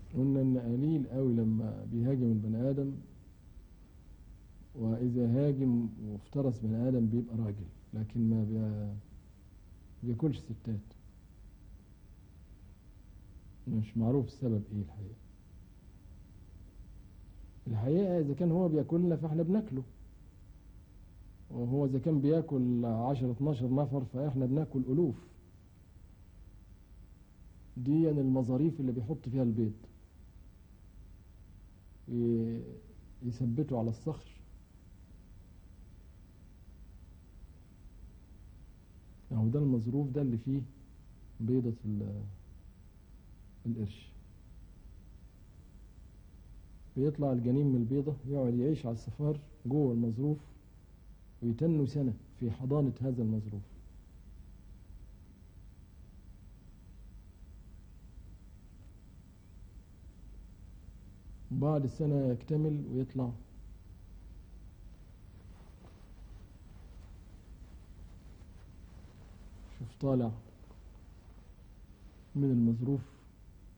قلنا ان قليل قوي لما بيهاجم البني ادم واذا هاجم وافترس بني ادم بيبقى راجل لكن ما بي- بياكلش ستات مش معروف السبب ايه الحقيقة الحقيقة اذا كان هو بياكلنا فاحنا بناكله وهو اذا كان بياكل 10 12 نفر فاحنا بناكل الوف دي يعني المظاريف اللي بيحط فيها البيض ي- يثبته على الصخر اهو ده المظروف ده اللي فيه بيضة ال- القرش بيطلع الجنين من البيضة يقعد يعيش على الصفار جوه المظروف ويتنوا سنة في حضانة هذا المظروف بعد السنة يكتمل ويطلع شوف طالع من المظروف